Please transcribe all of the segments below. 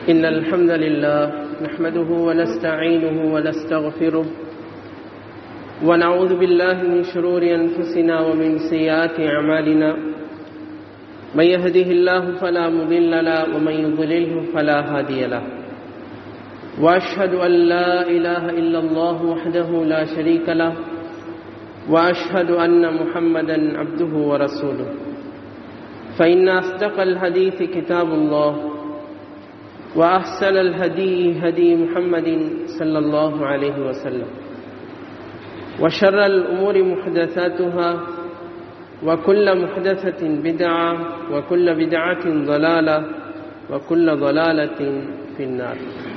إن الحمد لله نحمده ونستعينه ونستغفره ونعوذ بالله من شرور أنفسنا ومن سيئات أعمالنا من يهده الله فلا مضل له ومن يضلله فلا هادي له وأشهد أن لا إله إلا الله وحده لا شريك له وأشهد أن محمدا عبده ورسوله فإن أصدق الحديث كتاب الله وأحسن الهدي هدي محمد صلى الله عليه وسلم وشر الأمور محدثاتها وكل محدثة بدعة وكل بدعة ضلالة وكل ضلالة في النار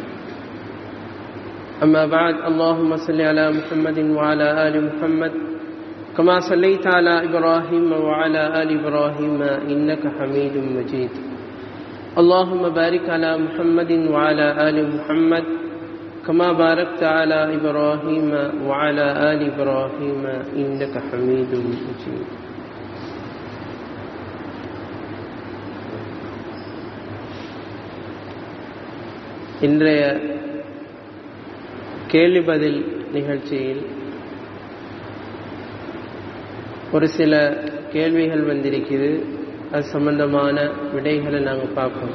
أما بعد اللهم صل على محمد وعلى آل محمد كما صليت على إبراهيم وعلى آل إبراهيم إنك حميد مجيد اللهم بارك على محمد وعلى آل محمد كما باركت على إبراهيم وعلى آل إبراهيم إنك حميد مجيد இன்றைய கேள்வி பதில் நிகழ்ச்சியில் ஒரு சில கேள்விகள் வந்திருக்குது அது சம்பந்தமான விடைகளை நாங்கள் பார்ப்போம்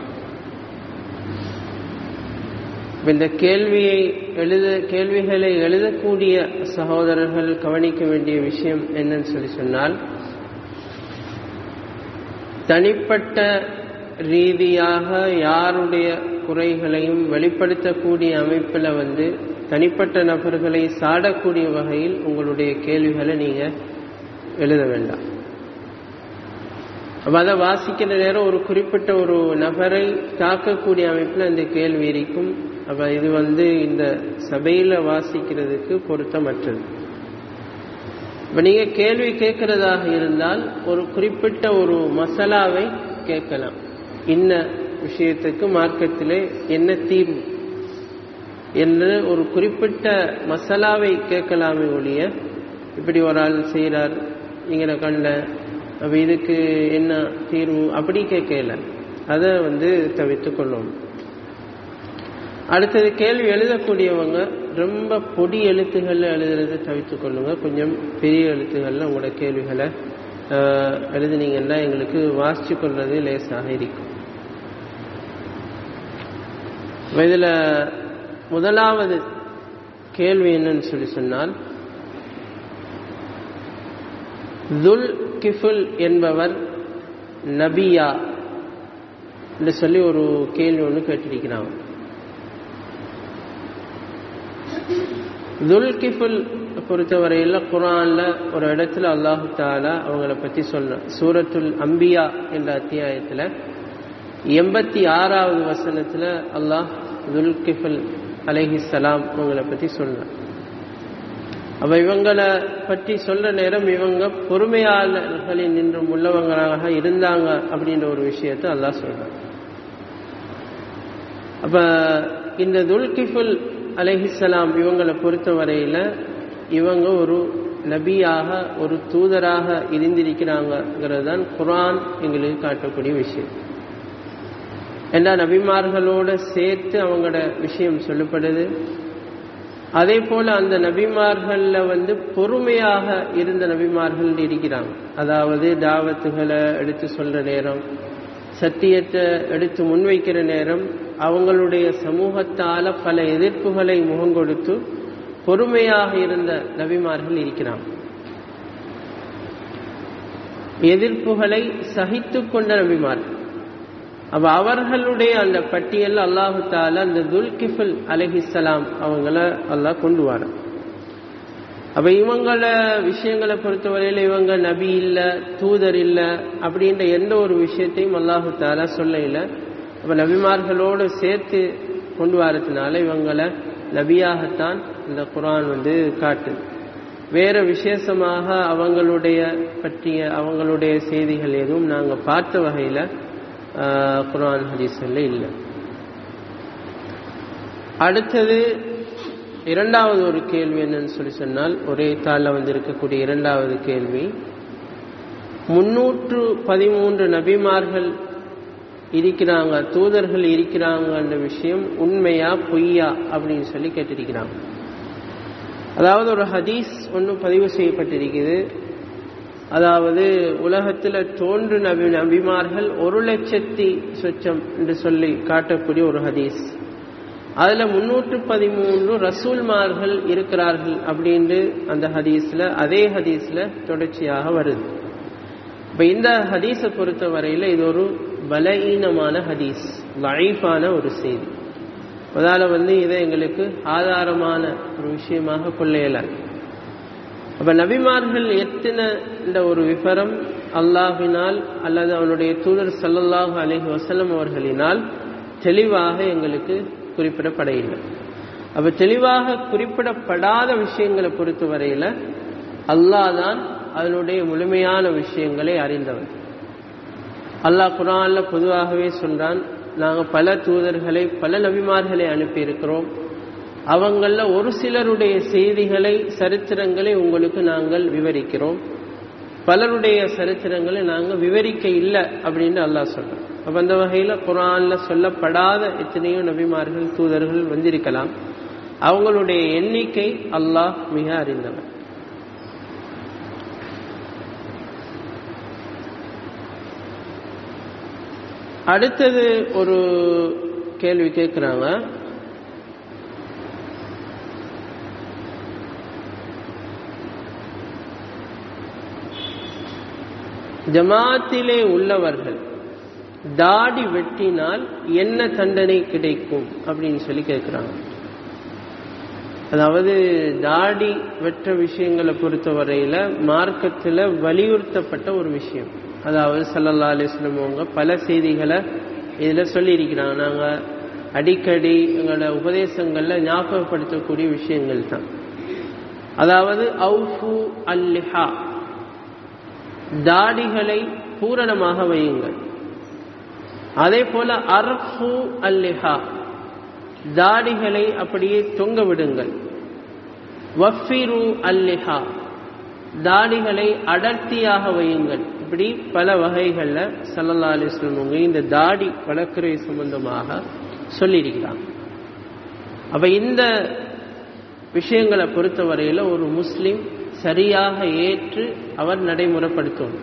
இந்த கேள்வியை எழுத கேள்விகளை எழுதக்கூடிய சகோதரர்கள் கவனிக்க வேண்டிய விஷயம் என்னன்னு சொல்லி சொன்னால் தனிப்பட்ட ரீதியாக யாருடைய குறைகளையும் வெளிப்படுத்தக்கூடிய அமைப்பில் வந்து தனிப்பட்ட நபர்களை சாடக்கூடிய வகையில் உங்களுடைய கேள்விகளை நீங்கள் எழுத வேண்டாம் அப்போ அதை வாசிக்கிற நேரம் ஒரு குறிப்பிட்ட ஒரு நபரை தாக்கக்கூடிய அமைப்பில் அந்த கேள்வி இருக்கும் அப்போ இது வந்து இந்த சபையில் வாசிக்கிறதுக்கு பொருத்தமற்றது இப்போ நீங்கள் கேள்வி கேட்கறதாக இருந்தால் ஒரு குறிப்பிட்ட ஒரு மசாலாவை கேட்கலாம் இன்ன விஷயத்துக்கு மார்க்கத்திலே என்ன தீர்வு என்று ஒரு குறிப்பிட்ட மசாலாவை கேட்கலாமே ஒழிய இப்படி ஒரு ஆள் செய்கிறார் இங்கே கண்ட அப்போ இதுக்கு என்ன தீர்வு அப்படி கேட்கல அதை வந்து தவிர்த்து கொள்ளணும் அடுத்தது கேள்வி எழுதக்கூடியவங்க ரொம்ப பொடி எழுத்துக்களில் எழுதுறதை தவிர்த்து கொள்ளுங்க கொஞ்சம் பெரிய எழுத்துக்களில் உங்களோட கேள்விகளை எழுதுனீங்கன்னா எங்களுக்கு வாசிச்சு கொள்வது லேசாக இருக்கும் இதில் முதலாவது கேள்வி என்னன்னு சொல்லி சொன்னால் துல் கிஃபுல் என்பவர் நபியா என்று சொல்லி ஒரு கேள்வி ஒன்று கேட்டிருக்கிறாங்க துல் கிஃபுல் பொறுத்தவரையில் குரான்ல ஒரு இடத்துல அல்லாஹு தாலா அவங்கள பற்றி சொல்ற சூரத்துல் அம்பியா என்ற அத்தியாயத்தில் எண்பத்தி ஆறாவது வசனத்தில் அல்லாஹ் துல் கிஃபுல் அலஹி சலாம் அவங்கள பற்றி சொல்றான் அவ இவங்களை பற்றி சொல்ற நேரம் இவங்க பொறுமையாளர்களில் நின்றும் உள்ளவங்களாக இருந்தாங்க அப்படின்ற ஒரு விஷயத்தை அல்லாஹ் சொல்றான் அப்ப இந்த துல்கிஃபுல் அலஹிசலாம் இவங்களை பொறுத்த வரையில இவங்க ஒரு நபியாக ஒரு தூதராக இருந்திருக்கிறாங்கிறது தான் குரான் எங்களுக்கு காட்டக்கூடிய விஷயம் ஏன்னா நபிமார்களோட சேர்த்து அவங்களோட விஷயம் சொல்லப்படுது அதே போல அந்த நபிமார்கள்ல வந்து பொறுமையாக இருந்த நபிமார்கள் இருக்கிறாங்க அதாவது தாவத்துகளை எடுத்து சொல்ற நேரம் சத்தியத்தை எடுத்து முன்வைக்கிற நேரம் அவங்களுடைய சமூகத்தால பல எதிர்ப்புகளை முகங்கொடுத்து பொறுமையாக இருந்த நபிமார்கள் இருக்கிறாங்க எதிர்ப்புகளை சகித்து கொண்ட நபிமார்கள் அப்ப அவர்களுடைய அந்த பட்டியல் அல்லாஹு தால அந்த துல்கிஃபுல் அலஹிசலாம் அவங்கள அல்லாஹ் கொண்டு வர அப்ப இவங்கள விஷயங்களை பொறுத்தவரையில் இவங்க நபி இல்லை தூதர் இல்லை அப்படின்ற எந்த ஒரு விஷயத்தையும் அல்லாஹு தாலா சொல்ல இல்லை அப்ப நபிமார்களோடு சேர்த்து கொண்டு வரதுனால இவங்களை நபியாகத்தான் இந்த குரான் வந்து காட்டுது வேற விசேஷமாக அவங்களுடைய பற்றிய அவங்களுடைய செய்திகள் எதுவும் நாங்கள் பார்த்த வகையில் குரான் ஹதீஸில் இல்லை அடுத்தது இரண்டாவது ஒரு கேள்வி என்னன்னு சொல்லி சொன்னால் ஒரே தாளில் வந்து இருக்கக்கூடிய இரண்டாவது கேள்வி முன்னூற்று பதிமூன்று நபிமார்கள் இருக்கிறாங்க தூதர்கள் இருக்கிறாங்கன்ற விஷயம் உண்மையா பொய்யா அப்படின்னு சொல்லி கேட்டிருக்கிறாங்க அதாவது ஒரு ஹதீஸ் ஒன்று பதிவு செய்யப்பட்டிருக்குது அதாவது உலகத்தில் தோன்று நபி நபிமார்கள் ஒரு லட்சத்தி சொச்சம் என்று சொல்லி காட்டக்கூடிய ஒரு ஹதீஸ் அதுல முன்னூற்று பதிமூன்று ரசூல்மார்கள் இருக்கிறார்கள் அப்படின்னு அந்த ஹதீஸ்ல அதே ஹதீஸ்ல தொடர்ச்சியாக வருது இப்ப இந்த ஹதீஸை பொறுத்த வரையில இது ஒரு பலகீனமான ஹதீஸ் லைஃபான ஒரு செய்தி அதால வந்து இதை எங்களுக்கு ஆதாரமான ஒரு விஷயமாக கொள்ளையலாம் அப்ப நபிமார்கள் எத்தனை இந்த ஒரு விவரம் அல்லாஹினால் அல்லது அவனுடைய தூதர் சல்லல்லாஹு அலஹி வசலம் அவர்களினால் தெளிவாக எங்களுக்கு குறிப்பிடப்பட இல்லை அப்ப தெளிவாக குறிப்பிடப்படாத விஷயங்களை பொறுத்த வரையில அல்லாஹ் தான் அதனுடைய முழுமையான விஷயங்களை அறிந்தவன் அல்லாஹ் குரான்ல பொதுவாகவே சொல்றான் நாங்கள் பல தூதர்களை பல நபிமார்களை அனுப்பியிருக்கிறோம் அவங்கள ஒரு சிலருடைய செய்திகளை சரித்திரங்களை உங்களுக்கு நாங்கள் விவரிக்கிறோம் பலருடைய சரித்திரங்களை நாங்கள் விவரிக்க இல்லை அப்படின்னு அல்லாஹ் சொல்றோம் அப்ப அந்த வகையில குரான்ல சொல்லப்படாத எத்தனையோ நபிமார்கள் தூதர்கள் வந்திருக்கலாம் அவங்களுடைய எண்ணிக்கை அல்லாஹ் மிக அறிந்தவன் அடுத்தது ஒரு கேள்வி கேட்குறாங்க ஜமாத்திலே உள்ளவர்கள் தாடி வெட்டினால் என்ன தண்டனை கிடைக்கும் அப்படின்னு சொல்லி கேட்குறாங்க அதாவது தாடி வெற்ற விஷயங்களை பொறுத்தவரையில மார்க்கத்தில் வலியுறுத்தப்பட்ட ஒரு விஷயம் அதாவது சல்லல்லா அலிஸ்லம் அவங்க பல செய்திகளை இதில் சொல்லியிருக்கிறாங்க நாங்கள் அடிக்கடி எங்களோட உபதேசங்களில் ஞாபகப்படுத்தக்கூடிய விஷயங்கள் தான் அதாவது அவுஃபு அல்லிஹா தாடிகளை பூரணமாக வையுங்கள் அதே போல அர்ஃபு அல்லிஹா தாடிகளை அப்படியே தொங்க விடுங்கள் வஃபிரு அல்லிஹா தாடிகளை அடர்த்தியாக வையுங்கள் இப்படி பல வகைகளில் சல்லல்லா அலிஸ்லமுங்க இந்த தாடி வளர்க்குறை சம்பந்தமாக சொல்லியிருக்கிறாங்க அப்ப இந்த விஷயங்களை பொறுத்தவரையில் ஒரு முஸ்லிம் சரியாக ஏற்று அவர் நடைமுறைப்படுத்தும்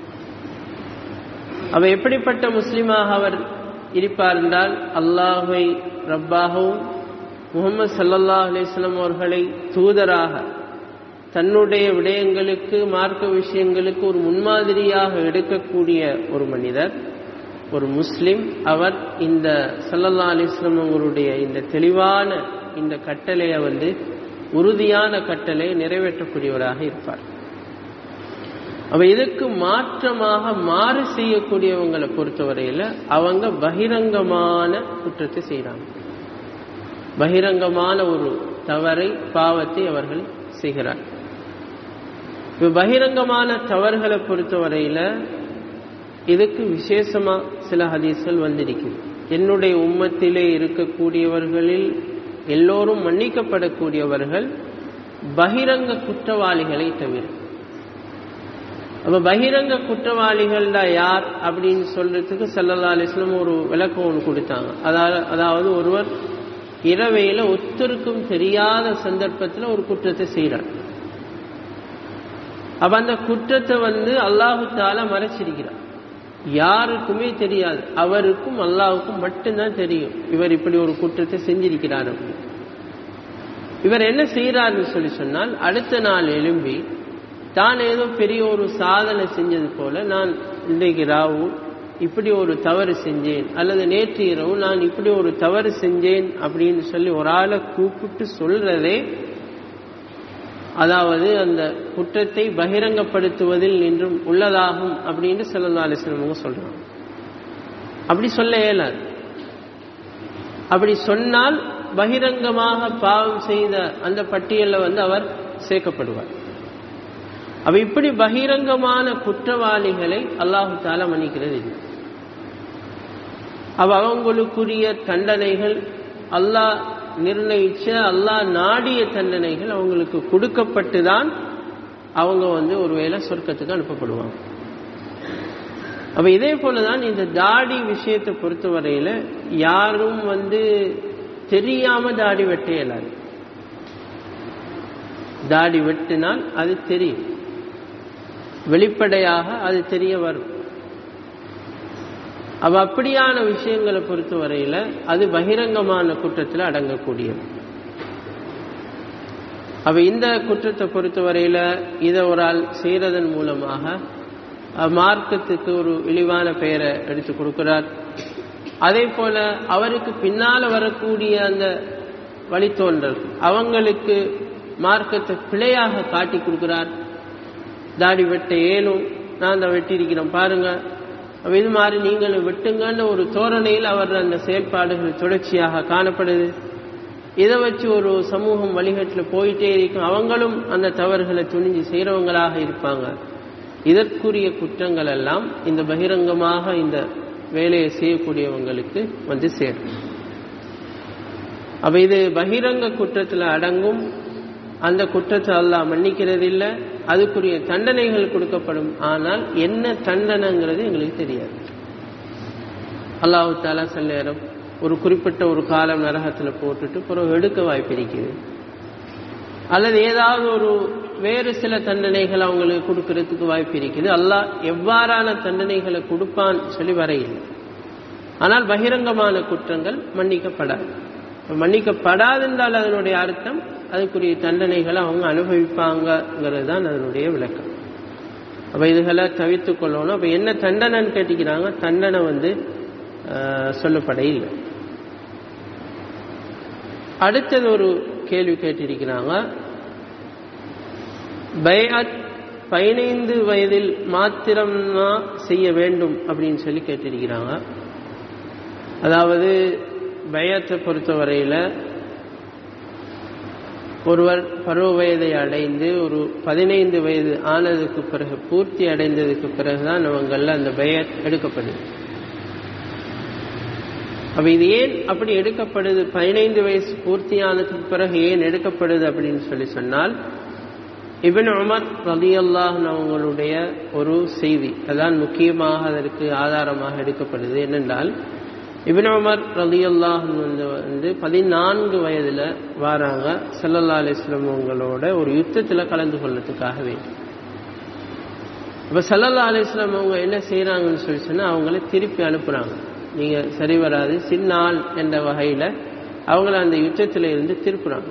அவ எப்படிப்பட்ட முஸ்லிமாக அவர் இருப்பார் என்றால் அல்லாஹை ரப்பாகவும் முகமது சல்லல்லா அலிஸ்லாம் அவர்களை தூதராக தன்னுடைய விடயங்களுக்கு மார்க்க விஷயங்களுக்கு ஒரு முன்மாதிரியாக எடுக்கக்கூடிய ஒரு மனிதர் ஒரு முஸ்லிம் அவர் இந்த சல்லல்லா அலிஸ்லாம் அவருடைய இந்த தெளிவான இந்த கட்டளையை வந்து உறுதியான கட்டளை நிறைவேற்றக்கூடியவராக இருப்பார் அவ இதுக்கு மாற்றமாக மாறு செய்யக்கூடியவங்களை பொறுத்தவரையில அவங்க பகிரங்கமான குற்றத்தை செய்கிறாங்க பகிரங்கமான ஒரு தவறை பாவத்தை அவர்கள் செய்கிறார் இப்ப பகிரங்கமான தவறுகளை பொறுத்தவரையில இதுக்கு விசேஷமா சில ஹதீஸ்கள் வந்திருக்குது என்னுடைய உம்மத்திலே இருக்கக்கூடியவர்களில் எல்லோரும் மன்னிக்கப்படக்கூடியவர்கள் பகிரங்க குற்றவாளிகளை தவிர அப்ப பகிரங்க குற்றவாளிகள் தான் யார் அப்படின்னு சொல்றதுக்கு சல்லல்லா அலிஸ்லம் ஒரு விளக்கம் ஒன்று கொடுத்தாங்க அதாவது அதாவது ஒருவர் இரவையில ஒத்தருக்கும் தெரியாத சந்தர்ப்பத்தில் ஒரு குற்றத்தை செய்கிறார் அப்ப அந்த குற்றத்தை வந்து அல்லாஹு தால மறைச்சிருக்கிறார் யாருக்குமே தெரியாது அவருக்கும் அல்லாவுக்கும் மட்டும்தான் தெரியும் இவர் இப்படி ஒரு குற்றத்தை செஞ்சிருக்கிறார் அப்படின்னு இவர் என்ன செய்யறாருன்னு சொல்லி சொன்னால் அடுத்த நாள் எழும்பி தான் ஏதோ பெரிய ஒரு சாதனை செஞ்சது போல நான் இன்றைக்கு ராவு இப்படி ஒரு தவறு செஞ்சேன் அல்லது நேற்று இரவு நான் இப்படி ஒரு தவறு செஞ்சேன் அப்படின்னு சொல்லி ஒரு ஆளை கூப்பிட்டு சொல்றதே அதாவது அந்த குற்றத்தை பகிரங்கப்படுத்துவதில் நின்றும் உள்ளதாகும் அப்படின்னு செல்லல்லா அலிஸ்லமங்க சொல்றாங்க அப்படி சொல்ல இயலாது அப்படி சொன்னால் பகிரங்கமாக பாவம் செய்த அந்த பட்டியலில் வந்து அவர் சேர்க்கப்படுவார் அவ இப்படி பகிரங்கமான குற்றவாளிகளை அல்லாஹு தாலா மன்னிக்கிறது இல்லை அவ அவங்களுக்குரிய தண்டனைகள் அல்லாஹ் நிர்ணயிச்ச அல்லாஹ் நாடிய தண்டனைகள் அவங்களுக்கு கொடுக்கப்பட்டு தான் அவங்க வந்து ஒருவேளை சொர்க்கத்துக்கு அனுப்பப்படுவாங்க அப்ப இதே போலதான் இந்த தாடி விஷயத்தை பொறுத்தவரையில யாரும் வந்து தெரியாம தாடி வெட்ட இயலாது தாடி வெட்டினால் அது தெரியும் வெளிப்படையாக அது தெரிய வரும் அவ அப்படியான விஷயங்களை பொறுத்தவரையில அது பகிரங்கமான குற்றத்தில் அடங்கக்கூடியது அவ இந்த குற்றத்தை பொறுத்தவரையில இதை ஒரு ஆள் செய்யறதன் மூலமாக மார்க்கத்துக்கு ஒரு இழிவான பெயரை எடுத்து கொடுக்கிறார் அதே போல அவருக்கு பின்னால வரக்கூடிய அந்த வழித்தோன்றல் அவங்களுக்கு மார்க்கத்தை பிழையாக காட்டி கொடுக்கிறார் தாடி வெட்ட ஏலும் நான் தான் வெட்டியிருக்கிறேன் பாருங்க இது மாதிரி நீங்களும் வெட்டுங்கன்னு ஒரு தோரணையில் அவர் அந்த செயல்பாடுகள் தொடர்ச்சியாக காணப்படுது இதை வச்சு ஒரு சமூகம் வழிகட்டில் போயிட்டே இருக்கும் அவங்களும் அந்த தவறுகளை துணிஞ்சு செய்கிறவங்களாக இருப்பாங்க இதற்குரிய குற்றங்கள் எல்லாம் இந்த பகிரங்கமாக இந்த வேலையை செய்யக்கூடியவங்களுக்கு வந்து சேரும் அப்ப இது பகிரங்க குற்றத்தில் அடங்கும் அந்த குற்றத்தை அல்லா மன்னிக்கிறது இல்லை அதுக்குரிய தண்டனைகள் கொடுக்கப்படும் ஆனால் என்ன தண்டனைங்கிறது எங்களுக்கு தெரியாது அல்லாஹு தாலா சில நேரம் ஒரு குறிப்பிட்ட ஒரு காலம் நரகத்தில் போட்டுட்டு பிறகு எடுக்க வாய்ப்பு இருக்குது அல்லது ஏதாவது ஒரு வேறு சில தண்டனைகள் அவங்களுக்கு கொடுக்கறதுக்கு வாய்ப்பு இருக்குது அல்லாஹ் எவ்வாறான தண்டனைகளை கொடுப்பான் சொல்லி வரையில்லை ஆனால் பகிரங்கமான குற்றங்கள் மன்னிக்கப்படாது மன்னிக்கப்படாது என்றால் அதனுடைய அர்த்தம் அதுக்குரிய தண்டனைகளை அவங்க அனுபவிப்பாங்கிறது தான் அதனுடைய விளக்கம் அப்ப இதுகளை தவிர்த்து கொள்ளணும் அப்ப என்ன தண்டனைன்னு கேட்டிக்கிறாங்க தண்டனை வந்து சொல்லப்பட இல்லை அடுத்தது ஒரு கேள்வி கேட்டிருக்கிறாங்க பயாத் பதினைந்து வயதில் மாத்திரம்னா செய்ய வேண்டும் அப்படின்னு சொல்லி கேட்டிருக்கிறாங்க அதாவது பயத்தை பொறுத்தவரையில் ஒருவர் பருவ வயதை அடைந்து ஒரு பதினைந்து வயது ஆனதுக்கு பிறகு பூர்த்தி அடைந்ததுக்கு பிறகுதான் அவங்கள அந்த பயத் எடுக்கப்படுது அப்ப இது ஏன் அப்படி எடுக்கப்படுது பதினைந்து வயசு பூர்த்தியானதுக்கு பிறகு ஏன் எடுக்கப்படுது அப்படின்னு சொல்லி சொன்னால் இபின் உமர் ரதி அவங்களுடைய ஒரு செய்தி அதான் முக்கியமாக அதற்கு ஆதாரமாக எடுக்கப்படுது என்னென்றால் இபின் உமர் ரதி வந்து வந்து பதினான்கு வயதுல வாராங்க சல்லல்லா அலிஸ்லம் அவங்களோட ஒரு யுத்தத்தில் கலந்து கொள்ளத்துக்காக வேண்டும் இப்ப சல்லல்லா அலிஸ்லாம் அவங்க என்ன செய்யறாங்கன்னு சொல்லி சொன்னா அவங்கள திருப்பி அனுப்புறாங்க நீங்க சரி வராது சின்ன ஆள் என்ற வகையில அவங்கள அந்த யுத்தத்தில இருந்து திருப்புறாங்க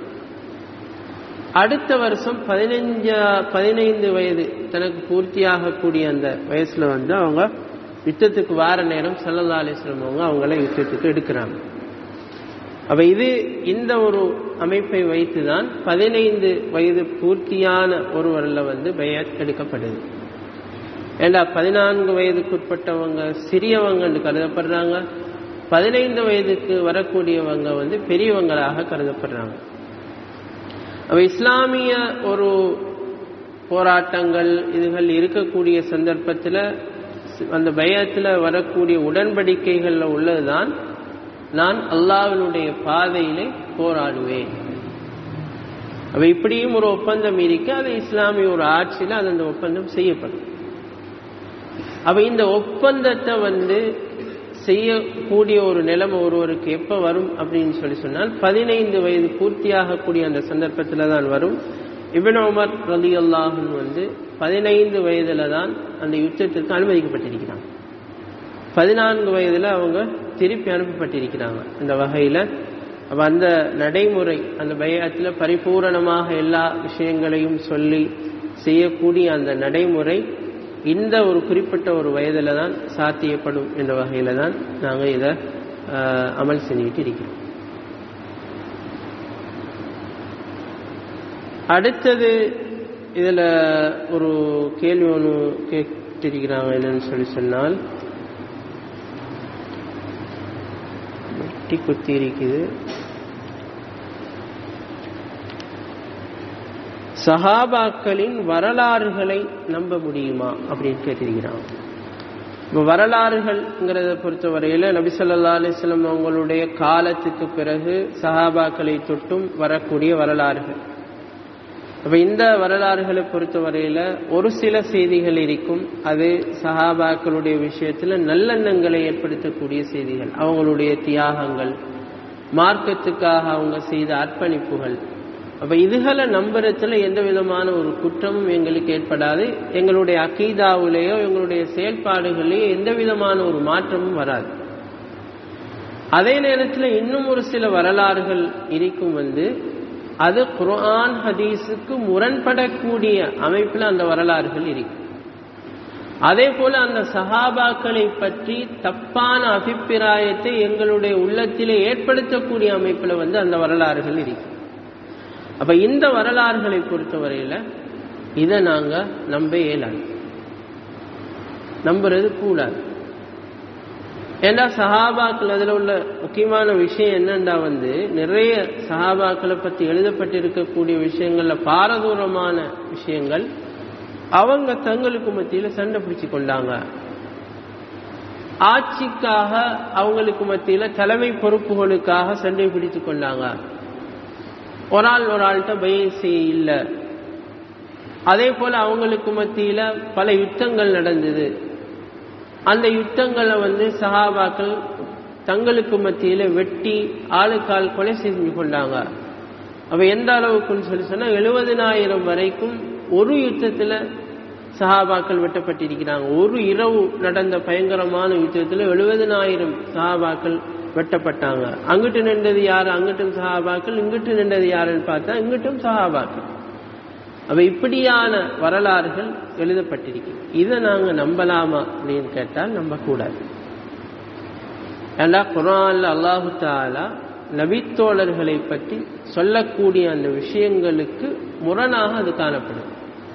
அடுத்த வருஷம் பதினஞ்சா பதினைந்து வயது தனக்கு பூர்த்தியாகக்கூடிய அந்த வயசுல வந்து அவங்க யுத்தத்துக்கு வார நேரம் சல்லல்லா அலிஸ்லம் அவங்க அவங்கள யுத்தத்துக்கு எடுக்கிறாங்க அப்ப இது இந்த ஒரு அமைப்பை வைத்துதான் பதினைந்து வயது பூர்த்தியான ஒருவரில் வந்து பெயர் எடுக்கப்படுது ஏண்டா பதினான்கு வயதுக்குட்பட்டவங்க சிறியவங்கன்னு கருதப்படுறாங்க பதினைந்து வயதுக்கு வரக்கூடியவங்க வந்து பெரியவங்களாக கருதப்படுறாங்க அப்ப இஸ்லாமிய ஒரு போராட்டங்கள் இதுகள் இருக்கக்கூடிய சந்தர்ப்பத்தில் அந்த பயத்தில் வரக்கூடிய உடன்படிக்கைகளில் உள்ளதுதான் நான் அல்லாவினுடைய பாதையிலே போராடுவேன் அப்ப இப்படியும் ஒரு ஒப்பந்தம் இருக்கு அது இஸ்லாமிய ஒரு ஆட்சியில் அது அந்த ஒப்பந்தம் செய்யப்படும் அப்ப இந்த ஒப்பந்தத்தை வந்து செய்யக்கூடிய ஒரு நிலைமை ஒருவருக்கு எப்ப வரும் அப்படின்னு சொல்லி சொன்னால் பதினைந்து வயது பூர்த்தியாகக்கூடிய அந்த சந்தர்ப்பத்தில் தான் வரும் இபின் உமர் ரலி அல்லாஹன் வந்து பதினைந்து வயதுல தான் அந்த யுத்தத்திற்கு அனுமதிக்கப்பட்டிருக்கிறாங்க பதினான்கு வயதுல அவங்க திருப்பி அனுப்பப்பட்டிருக்கிறாங்க இந்த வகையில அப்ப அந்த நடைமுறை அந்த பயத்தில் பரிபூரணமாக எல்லா விஷயங்களையும் சொல்லி செய்யக்கூடிய அந்த நடைமுறை இந்த ஒரு குறிப்பிட்ட ஒரு வயதில் தான் சாத்தியப்படும் என்ற வகையில தான் நாங்கள் இதை அமல் செஞ்சுக்கிட்டு இருக்கிறோம் அடுத்தது இதில் ஒரு கேள்வி ஒன்று கேட்டிருக்கிறாங்க என்னன்னு சொல்லி சொன்னால் வெட்டி குத்தி இருக்குது சஹாபாக்களின் வரலாறுகளை நம்ப முடியுமா அப்படின்னு கேட்டிருக்கிறாங்க இப்போ வரலாறுகள்ங்கிறத பொறுத்தவரையில் நபிசல்லா அலிஸ்லம் அவங்களுடைய காலத்துக்கு பிறகு சஹாபாக்களை தொட்டும் வரக்கூடிய வரலாறுகள் அப்ப இந்த வரலாறுகளை பொறுத்தவரையில ஒரு சில செய்திகள் இருக்கும் அது சஹாபாக்களுடைய விஷயத்துல நல்லெண்ணங்களை ஏற்படுத்தக்கூடிய செய்திகள் அவங்களுடைய தியாகங்கள் மார்க்கத்துக்காக அவங்க செய்த அர்ப்பணிப்புகள் அப்ப இதுகளை நம்புறதுல எந்த விதமான ஒரு குற்றமும் எங்களுக்கு ஏற்படாது எங்களுடைய அக்கீதாவிலேயோ எங்களுடைய செயல்பாடுகளையோ எந்த விதமான ஒரு மாற்றமும் வராது அதே நேரத்தில் இன்னும் ஒரு சில வரலாறுகள் இருக்கும் வந்து அது குர்ஆன் ஹதீஸுக்கு முரண்படக்கூடிய அமைப்பில் அந்த வரலாறுகள் இருக்கும் அதே போல அந்த சஹாபாக்களை பற்றி தப்பான அபிப்பிராயத்தை எங்களுடைய உள்ளத்திலே ஏற்படுத்தக்கூடிய அமைப்பில் வந்து அந்த வரலாறுகள் இருக்கும் அப்ப இந்த வரலாறுகளை பொறுத்தவரையில இதை நாங்க நம்ப இயலாது நம்புறது கூடாது ஏண்டா சஹாபாக்கள் அதில் உள்ள முக்கியமான விஷயம் என்னண்டா வந்து நிறைய சஹாபாக்களை பற்றி எழுதப்பட்டிருக்கக்கூடிய விஷயங்கள்ல பாரதூரமான விஷயங்கள் அவங்க தங்களுக்கு மத்தியில் சண்டை பிடிச்சு கொண்டாங்க ஆட்சிக்காக அவங்களுக்கு மத்தியில் தலைமை பொறுப்புகளுக்காக சண்டை பிடித்து கொண்டாங்க ஒரு ஆள் ஒரு ஆள்கிட்ட பயம் செய்ய இல்லை அதே போல அவங்களுக்கு மத்தியில் பல யுத்தங்கள் நடந்தது அந்த யுத்தங்களை வந்து சஹாபாக்கள் தங்களுக்கு மத்தியில் வெட்டி ஆளுக்கால் கொலை செஞ்சு கொண்டாங்க அப்ப எந்த அளவுக்குன்னு சொல்லி சொன்னா எழுபதினாயிரம் வரைக்கும் ஒரு யுத்தத்துல சஹாபாக்கள் வெட்டப்பட்டிருக்கிறாங்க ஒரு இரவு நடந்த பயங்கரமான யுத்தத்தில் எழுபதினாயிரம் சஹாபாக்கள் வெட்டப்பட்டாங்க அங்கிட்டு நின்றது யாரு அங்கிட்டும் சஹாபாக்கள் இங்கிட்டு நின்றது யாருன்னு பார்த்தா இங்கிட்டும் சஹாபாக்கள் அப்ப இப்படியான வரலாறுகள் எழுதப்பட்டிருக்கு இதை நாங்க நம்பலாமா அப்படின்னு கேட்டால் நம்பக்கூடாது ஏண்டா குரான்ல அல்லாஹு தாலா நபித்தோழர்களை பற்றி சொல்லக்கூடிய அந்த விஷயங்களுக்கு முரணாக அது காணப்படும்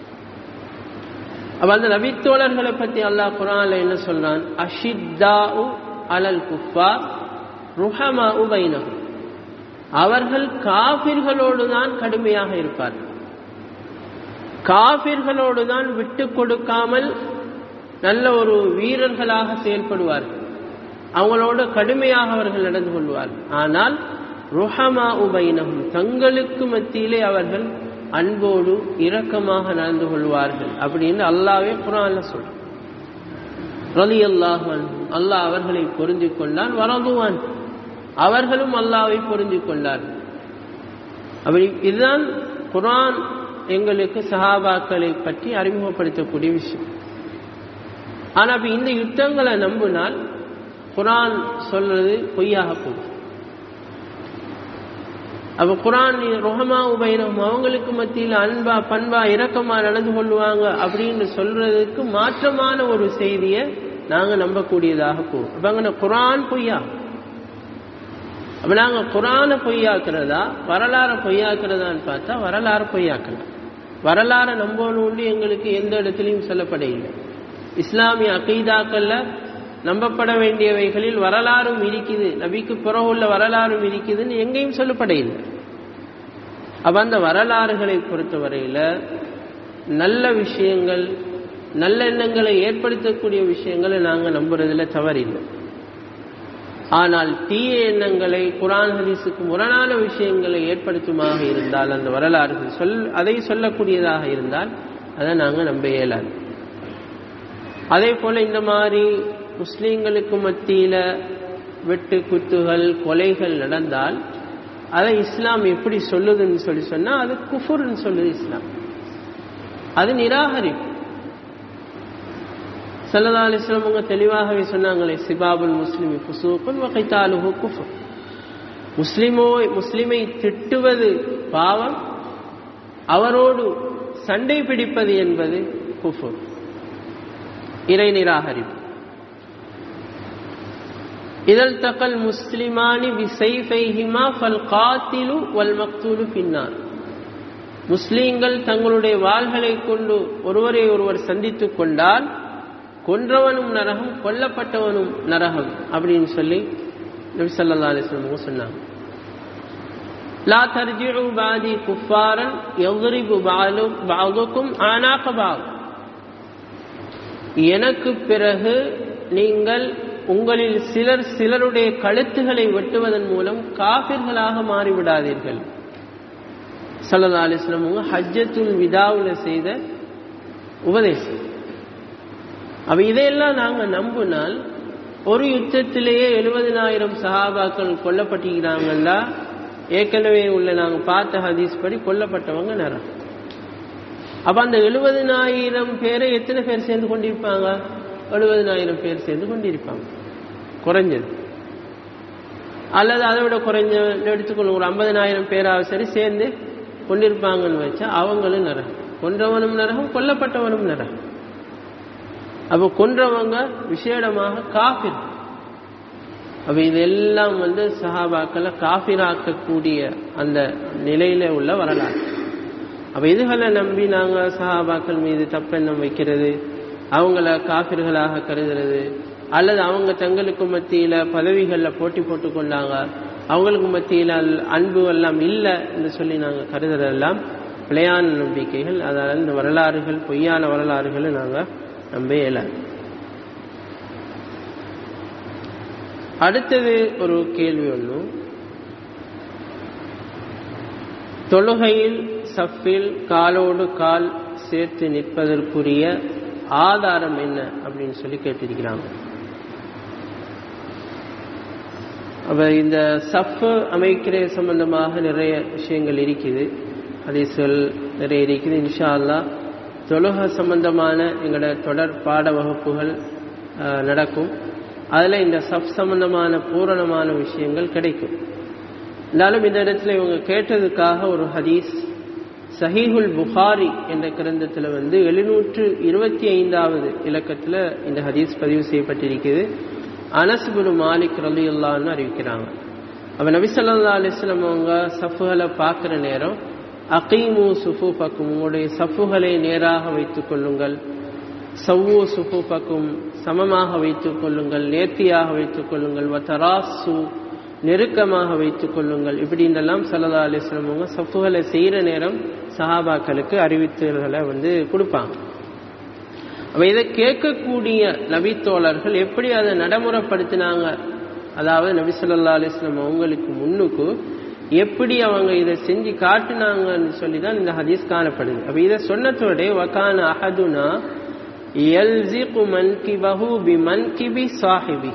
அப்ப அந்த நபித்தோழர்களை பற்றி அல்லாஹ் குரான்ல என்ன சொல்றான் அஷித்தாஉ அலல் குஃபா ருஹமா உபைனகும் அவர்கள் காபிர்களோடு தான் கடுமையாக இருப்பார்கள் காபிர்களோடு தான் விட்டு கொடுக்காமல் நல்ல ஒரு வீரர்களாக செயல்படுவார்கள் அவங்களோட கடுமையாக அவர்கள் நடந்து கொள்வார்கள் ஆனால் ருஹமா உபைனகும் தங்களுக்கு மத்தியிலே அவர்கள் அன்போடு இரக்கமாக நடந்து கொள்வார்கள் அப்படின்னு அல்லாவே குரான்ல சொல்றான் ரலி அல்லாஹ் அல்லாஹ் அவர்களை பொருந்தி கொண்டான் வரதுவான் அவர்களும் அல்லாவை பொருந்தி கொண்டார்கள் அப்படி இதுதான் குரான் எங்களுக்கு சஹாபாக்களை பற்றி அறிமுகப்படுத்தக்கூடிய விஷயம் ஆனா அப்ப இந்த யுத்தங்களை நம்பினால் குரான் சொல்றது பொய்யாக போகும் அப்ப குரான் ருஹமா உபைனம் அவங்களுக்கு மத்தியில் அன்பா பண்பா இரக்கமா நடந்து கொள்வாங்க அப்படின்னு சொல்றதுக்கு மாற்றமான ஒரு செய்தியை நாங்க நம்பக்கூடியதாக போகும் அப்ப அங்க குரான் பொய்யா அப்ப நாங்க குரானை பொய்யாக்குறதா வரலாறு பொய்யாக்குறதான்னு பார்த்தா வரலாறு பொய்யாக்கலாம் வரலாறை நம்பணும்னு எங்களுக்கு எந்த இடத்துலையும் சொல்லப்பட இல்லை இஸ்லாமிய அகைதாக்கள்ல நம்பப்பட வேண்டியவைகளில் வரலாறும் இருக்குது நபிக்கு பிறகு உள்ள வரலாறும் இருக்குதுன்னு எங்கேயும் சொல்லப்பட இல்லை அப்ப அந்த வரலாறுகளை பொறுத்தவரையில நல்ல விஷயங்கள் நல்ல எண்ணங்களை ஏற்படுத்தக்கூடிய விஷயங்களை நாங்க நம்புறதுல தவறில்லை ஆனால் தீய எண்ணங்களை குரான் ஹதீஸுக்கு முரணான விஷயங்களை ஏற்படுத்துமாக இருந்தால் அந்த வரலாறுகள் சொல் அதை சொல்லக்கூடியதாக இருந்தால் அதை நாங்கள் நம்ப இயலாது அதே போல இந்த மாதிரி முஸ்லீம்களுக்கு மத்தியில வெட்டு குத்துகள் கொலைகள் நடந்தால் அதை இஸ்லாம் எப்படி சொல்லுதுன்னு சொல்லி சொன்னா அது குஃபுர்னு சொல்லுது இஸ்லாம் அது நிராகரிப்பு சல்லா அலிஸ்லாம் அவங்க தெளிவாகவே சொன்னாங்களே சிபாபுல் முஸ்லிமி புசூக்குன் வகைத்தாலுஹு குஃபுர் முஸ்லிமோ முஸ்லிமை திட்டுவது பாவம் அவரோடு சண்டை பிடிப்பது என்பது குஃபுர் இறை நிராகரிப்பு இதழ் தக்கல் முஸ்லிமானி விசைஃபைஹிமா ஃபல் காத்திலு வல் மக்தூலு பின்னார் முஸ்லீம்கள் தங்களுடைய வாள்களை கொண்டு ஒருவரை ஒருவர் சந்தித்துக் கொண்டால் கொன்றவனும் நரகம் கொல்லப்பட்டவனும் நரகம் அப்படின்னு சொல்லி நபி ஸல்லல்லாஹு அலைஹி வஸல்லம் சொன்னாங்க லா தர்ஜிஉ பாதி குஃபாரன் யضرب بعضكم ஆனாக பாத் எனக்கு பிறகு நீங்கள் உங்களில் சிலர் சிலருடைய கழுத்துகளை வெட்டுவதன் மூலம் காபிர்களாக மாறிவிடாதீர்கள் சல்லா அலிஸ்லாம் அவங்க ஹஜ்ஜத்துல் விதாவில் செய்த உபதேசம் அப்ப இதையெல்லாம் நாங்க நம்பினால் ஒரு யுத்தத்திலேயே எழுபதினாயிரம் சஹாபாக்கள் கொல்லப்பட்டிருக்கிறாங்களா ஏற்கனவே உள்ள நாங்க பார்த்த ஹதீஸ் படி கொல்லப்பட்டவங்க நேரம் அப்ப அந்த எழுபதினாயிரம் பேரை எத்தனை பேர் சேர்ந்து கொண்டிருப்பாங்க எழுபதினாயிரம் பேர் சேர்ந்து கொண்டிருப்பாங்க குறைஞ்சது அல்லது அதை விட குறைஞ்ச எடுத்துக்கொள்ளுங்க ஒரு ஐம்பதினாயிரம் பேராவது சரி சேர்ந்து கொண்டிருப்பாங்கன்னு வச்சா அவங்களும் நரகம் கொன்றவனும் நரகம் கொல்லப்பட்டவனும் நரகம் அப்ப கொன்றவங்க விசேடமாக காபிர் அப்ப இதெல்லாம் வந்து சஹாபாக்களை காபிராக்கக்கூடிய அந்த நிலையில உள்ள வரலாறு அப்ப இதுகளை நம்பி நாங்க சஹாபாக்கள் மீது தப்பெண்ணம் வைக்கிறது அவங்கள காபிர்களாக கருதுறது அல்லது அவங்க தங்களுக்கு மத்தியில பதவிகள்ல போட்டி போட்டு கொண்டாங்க அவங்களுக்கு மத்தியில அன்பு எல்லாம் இல்லை என்று சொல்லி நாங்க கருதுறதெல்லாம் பிழையான நம்பிக்கைகள் அதனால இந்த வரலாறுகள் பொய்யான வரலாறுகளை நாங்க நம்ப இயலாது அடுத்தது ஒரு கேள்வி ஒன்று தொழுகையில் சஃபில் காலோடு கால் சேர்த்து நிற்பதற்குரிய ஆதாரம் என்ன அப்படின்னு சொல்லி கேட்டிருக்கிறாங்க அப்ப இந்த சஃப் அமைக்கிற சம்பந்தமாக நிறைய விஷயங்கள் இருக்குது ஹதீஸ்கள் நிறைய இருக்குது இன்ஷா அல்லா தொழுக சம்பந்தமான எங்களோட தொடர் பாட வகுப்புகள் நடக்கும் அதில் இந்த சஃப் சம்பந்தமான பூரணமான விஷயங்கள் கிடைக்கும் இருந்தாலும் இந்த இடத்துல இவங்க கேட்டதுக்காக ஒரு ஹதீஸ் சஹீஹுல் புகாரி என்ற கிரந்தத்தில் வந்து எழுநூற்று இருபத்தி ஐந்தாவது இலக்கத்தில் இந்த ஹதீஸ் பதிவு செய்யப்பட்டிருக்குது அனசுபுரு மாலிக் ரலி அல்லான்னு அறிவிக்கிறாங்க அப்போ நபிசல்லா அலிஸ்லம் அவங்க சஃபுகளை பார்க்குற நேரம் அகீமு சுஃபு பக்கும் உங்களுடைய சஃபுகளை நேராக வைத்துக் கொள்ளுங்கள் சவ்வு சுஃபு பக்கும் சமமாக வைத்துக் கொள்ளுங்கள் நேர்த்தியாக வைத்துக் கொள்ளுங்கள் வத்தராசு நெருக்கமாக வைத்துக் கொள்ளுங்கள் இப்படின்னெல்லாம் சல்லா அலிஸ்லம் அவங்க சஃபுகளை செய்கிற நேரம் சஹாபாக்களுக்கு அறிவித்தல்களை வந்து கொடுப்பாங்க அப்ப இதை கேட்கக்கூடிய நபித்தோழர்கள் எப்படி அதை நடைமுறைப்படுத்தினாங்க அதாவது நபி சொல்லா அலிஸ்லாம் அவங்களுக்கு முன்னுக்கு எப்படி அவங்க இதை செஞ்சு காட்டினாங்கன்னு சொல்லி தான் இந்த ஹதீஸ் காணப்படுது அப்ப இதை சொன்னதோட வக்கான அஹதுனா யல்சிகு மன்கிபஹு பி மன்கிபி சாஹிபி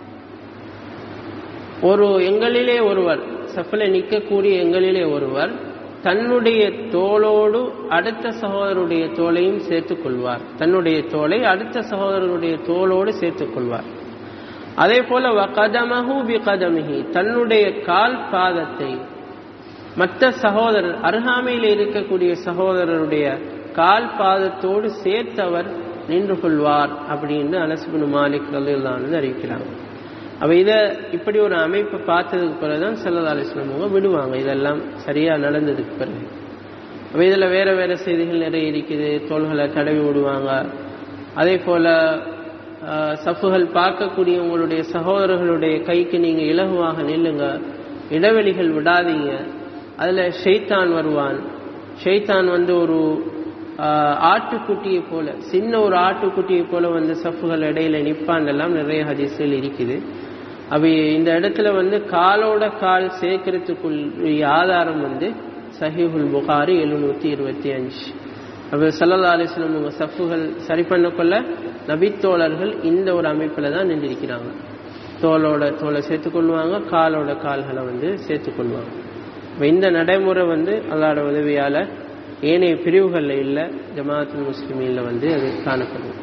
ஒரு எங்களிலே ஒருவர் சஃபில நிற்கக்கூடிய எங்களிலே ஒருவர் தன்னுடைய தோளோடு அடுத்த சகோதரருடைய தோளையும் சேர்த்துக் கொள்வார் தன்னுடைய தோலை அடுத்த சகோதரருடைய தோளோடு சேர்த்துக் கொள்வார் அதே போல வகதமஹு பி கதமிஹி தன்னுடைய கால் பாதத்தை மற்ற சகோதரர் அருகாமையில் இருக்கக்கூடிய சகோதரருடைய கால் பாதத்தோடு சேர்த்தவர் நின்று கொள்வார் அப்படின்னு அனசுபின் மாலிக் ரலில்லான்னு அறிவிக்கிறாங்க அப்ப இத இப்படி ஒரு அமைப்பை பார்த்ததுக்கு பிறகுதான் செல்லதா அலிஸ்லாமவங்க விடுவாங்க இதெல்லாம் சரியா நடந்ததுக்கு பிறகு அப்ப இதுல வேற வேற செய்திகள் நிறைய இருக்குது தோள்களை தடவி விடுவாங்க அதே போல சஃபுகள் பார்க்கக்கூடிய உங்களுடைய சகோதரர்களுடைய கைக்கு நீங்க இலகுவாக நில்லுங்க இடைவெளிகள் விடாதீங்க அதுல ஷெய்தான் வருவான் ஷெய்தான் வந்து ஒரு ஆட்டுக்குட்டியை போல சின்ன ஒரு ஆட்டுக்குட்டியை போல வந்து சஃபுகள் இடையில நிப்பான் எல்லாம் நிறைய ஹதீஸ்கள் இருக்குது அப்ப இந்த இடத்துல வந்து காலோட கால் சேர்க்கறதுக்குரிய ஆதாரம் வந்து சஹிஹுல் புகாரி எழுநூத்தி இருபத்தி அஞ்சு அப்ப சல்லா அலிஸ்லம் உங்க சஃபுகள் சரி பண்ணக்கொள்ள நபித்தோழர்கள் இந்த ஒரு அமைப்புல தான் நின்றிருக்கிறாங்க தோலோட தோலை சேர்த்துக்கொள்வாங்க காலோட கால்களை வந்து சேர்த்துக்கொள்வாங்க இந்த நடைமுறை வந்து அல்லாட உதவியால ஏனைய பிரிவுகளில் இல்லை ஜமாத்துல் முஸ்லிமீன்ல வந்து அது காணப்படும்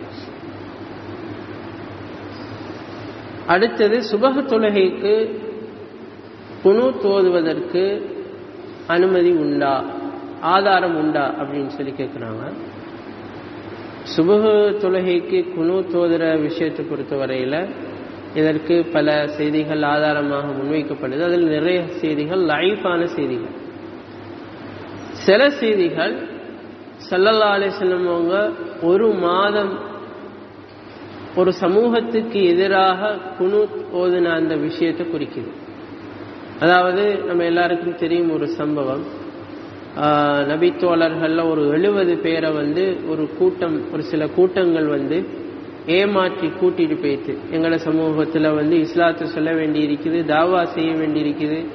அடுத்தது சுபக தொழுகைக்கு குணு தோதுவதற்கு அனுமதி உண்டா ஆதாரம் உண்டா அப்படின்னு சொல்லி கேட்குறாங்க சுபக தொழுகைக்கு குணு தோதுற விஷயத்தை பொறுத்தவரையில் இதற்கு பல செய்திகள் ஆதாரமாக முன்வைக்கப்படுது அதில் நிறைய செய்திகள் லைஃபான செய்திகள் சில செய்திகள் சல்லல்லா அலிஸ்லம் அவங்க ஒரு மாதம் ஒரு சமூகத்துக்கு எதிராக குணு ஓதுன அந்த விஷயத்தை குறிக்குது அதாவது நம்ம எல்லாருக்கும் தெரியும் ஒரு சம்பவம் நபித்தோழர்கள்ல ஒரு எழுபது பேரை வந்து ஒரு கூட்டம் ஒரு சில கூட்டங்கள் வந்து ஏமாற்றி கூட்டிட்டு போயிட்டு எங்களை சமூகத்தில் வந்து இஸ்லாத்தை சொல்ல வேண்டி இருக்குது தாவா செய்ய வேண்டி இருக்குது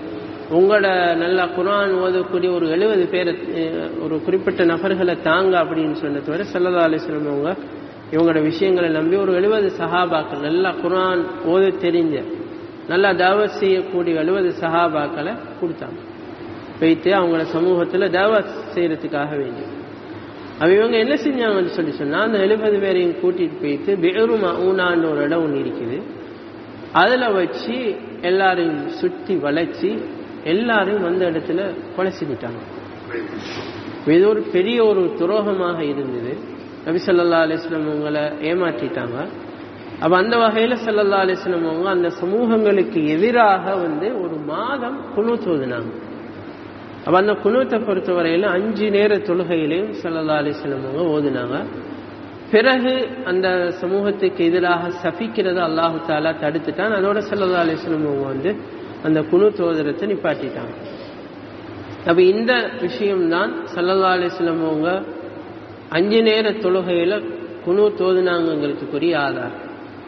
உங்களோட நல்ல குரான் ஓதக்கூடிய ஒரு எழுபது பேரை அஹ், ஒரு குறிப்பிட்ட நபர்களை தாங்க அப்படின்னு சொன்னது வரை சல்லா அலிஸ்லம் அவங்க இவங்களோட விஷயங்களை நம்பி ஒரு எழுபது சஹாபாக்கள் நல்லா குரான் ஓத தெரிஞ்ச நல்லா தாவத் செய்யக்கூடிய எழுபது சஹாபாக்களை கொடுத்தாங்க வைத்து அவங்களோட சமூகத்தில் தாவத் செய்யறதுக்காக வேண்டி அவ இவங்க என்ன செஞ்சாங்கன்னு சொல்லி சொன்னா அந்த எழுபது பேரையும் கூட்டிட்டு போயிட்டு பெருமா ஊனான்னு ஒரு இடம் ஒன்று இருக்குது அதுல வச்சு எல்லாரையும் சுத்தி வளைச்சி எல்லாரையும் வந்த இடத்துல கொலை செஞ்சுட்டாங்க இது ஒரு பெரிய ஒரு துரோகமாக இருந்தது நபி ஸல்லல்லாஹு அலைஹி வஸல்லம் அவங்கள ஏமாற்றிட்டாங்க அப்ப அந்த வகையில ஸல்லல்லாஹு அலைஹி வஸல்லம் அவங்க அந்த சமூகங்களுக்கு எதிராக வந்து ஒரு மாதம் குனூத் ஓதுனாங்க அப்ப அந்த குனூத்தை பொறுத்தவரையில அஞ்சு நேர தொழுகையிலையும் ஸல்லல்லாஹு அலைஹி வஸல்லம் அவங்க ஓதுனாங்க பிறகு அந்த சமூகத்துக்கு எதிராக சபிக்கிறத அல்லாஹு தாலா தடுத்துட்டான் அதோட ஸல்லல்லாஹு அலைஹி வஸல்லம் அவங்க வந்து அந்த குனூத் ஓதுறதை நிப்பாட்டிட்டாங்க அப்ப இந்த விஷயம்தான் ஸல்லல்லாஹு அலைஹி வஸல்லம் அவங்க அஞ்சு நேர தொழுகையில குனு தோதுனாங்கிறதுக்குரிய ஆதாரம்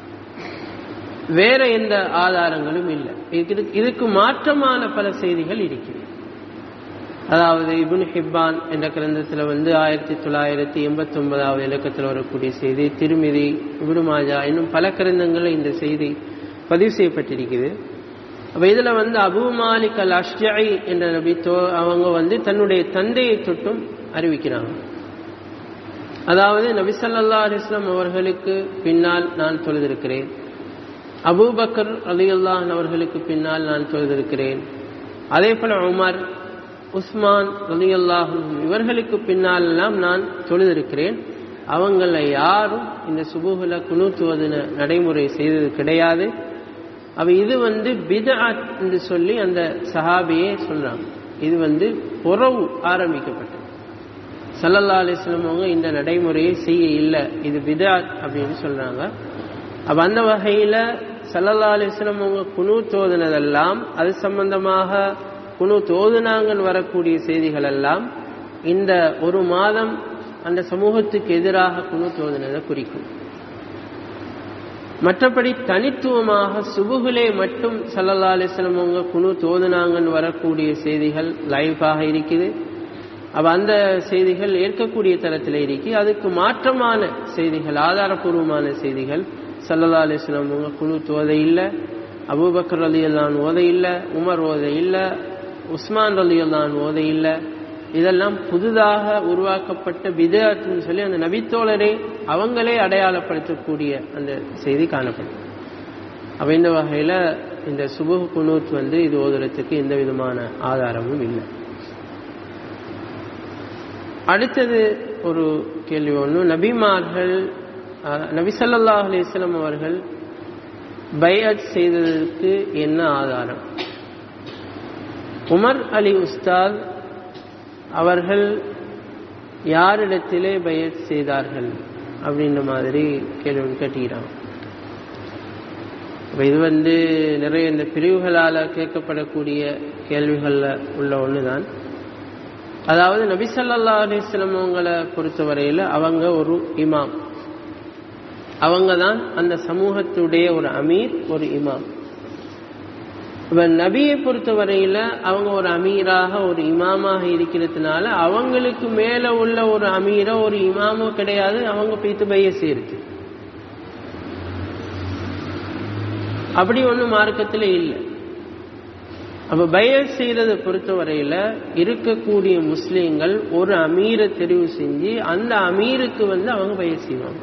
வேற எந்த ஆதாரங்களும் இல்லை இதுக்கு இதுக்கு மாற்றமான பல செய்திகள் இருக்கிறது அதாவது இபுன் ஹிப்பான் என்ற கிரந்தத்தில் வந்து ஆயிரத்தி தொள்ளாயிரத்தி எண்பத்தி ஒன்பதாவது இலக்கத்தில் வரக்கூடிய செய்தி திருமிதி இபுனு மாஜா இன்னும் பல கிரந்தங்களில் இந்த செய்தி பதிவு செய்யப்பட்டிருக்குது அப்ப இதுல வந்து அபு மாலிக் அல் அஷ்ஜை என்ற நபி தோ அவங்க வந்து தன்னுடைய தந்தையை தொட்டும் அறிவிக்கிறாங்க அதாவது நபி ஸல்லல்லாஹு அலைஹி வஸல்லம் அவர்களுக்கு பின்னால் நான் தொழுதிருக்கிறேன் அபூபக்கர் ரலியல்லாஹு அவர்களுக்கு பின்னால் நான் தொழுதிருக்கிறேன் அதே போல உமர் உஸ்மான் ரலியல்லாஹு இவர்களுக்கு பின்னால் எல்லாம் நான் தொழுதிருக்கிறேன் அவங்கள யாரும் இந்த சுபுகுல குனூத்துவதுன நடைமுறை செய்தது கிடையாது அவ இது வந்து பிதஅத் என்று சொல்லி அந்த சஹாபியே சொல்றாங்க இது வந்து புறவு ஆரம்பிக்கப்பட்டது சல்லல்லா அலிஸ்லம் அவங்க இந்த நடைமுறையை செய்ய இல்லை இது பிதாத் அப்படின்னு சொல்றாங்க அப்ப அந்த வகையில சல்லல்லா அலிஸ்லம் அவங்க குனு தோதுனதெல்லாம் அது சம்பந்தமாக குனு தோதுனாங்கன்னு வரக்கூடிய செய்திகள் எல்லாம் இந்த ஒரு மாதம் அந்த சமூகத்துக்கு எதிராக குனு தோதுனதை குறிக்கும் மற்றபடி தனித்துவமாக சுபுகிலே மட்டும் சல்லல்லா அலிஸ்லம் அவங்க குனு தோதுனாங்கன்னு வரக்கூடிய செய்திகள் லைவாக இருக்குது அப்ப அந்த செய்திகள் ஏற்கக்கூடிய தரத்தில் இருக்கு அதுக்கு மாற்றமான செய்திகள் ஆதாரபூர்வமான செய்திகள் சல்லல்லா அலிஸ்லாம் அவங்க குழு ஓதை இல்லை அபூபக்கர் அலி அல்லான் ஓதை இல்லை உமர் ஓதை இல்லை உஸ்மான் அலி அல்லான் ஓதை இல்லை இதெல்லாம் புதிதாக உருவாக்கப்பட்ட விதத்துன்னு சொல்லி அந்த நபித்தோழரை அவங்களே அடையாளப்படுத்தக்கூடிய அந்த செய்தி காணப்படும் அப்ப இந்த வகையில இந்த சுபுகு குனூத் வந்து இது ஓதுறதுக்கு எந்த விதமான ஆதாரமும் இல்லை அடுத்தது ஒரு கேள்வி ஒன்று நபிமார்கள் நபி ஸல்லல்லாஹு அலைஹி வஸல்லம் அவர்கள் பைஅத் செய்ததற்கு என்ன ஆதாரம் உமர் அலி உஸ்தாத் அவர்கள் யாரிடத்திலே பையத் செய்தார்கள் அப்படின்ற மாதிரி கேள்வி கேட்டுக்கிறாங்க இது வந்து நிறைய இந்த பிரிவுகளால் கேட்கப்படக்கூடிய கேள்விகளில் உள்ள ஒன்று தான் அதாவது நபிசல்லா அலிஸ்லம் அவங்களை பொறுத்தவரையில் அவங்க ஒரு இமாம் அவங்க தான் அந்த சமூகத்துடைய ஒரு அமீர் ஒரு இமாம் இப்ப நபியை பொறுத்தவரையில அவங்க ஒரு அமீராக ஒரு இமாமாக இருக்கிறதுனால அவங்களுக்கு மேல உள்ள ஒரு அமீரோ ஒரு இமாமோ கிடையாது அவங்க போய்த்து பைய செய்யுது அப்படி ஒன்றும் மார்க்கத்தில் இல்லை அப்ப பய செய்யறதை பொறுத்தவரையில இருக்கக்கூடிய முஸ்லீம்கள் ஒரு அமீரை தெரிவு செஞ்சு அந்த அமீருக்கு வந்து அவங்க பய செய்வாங்க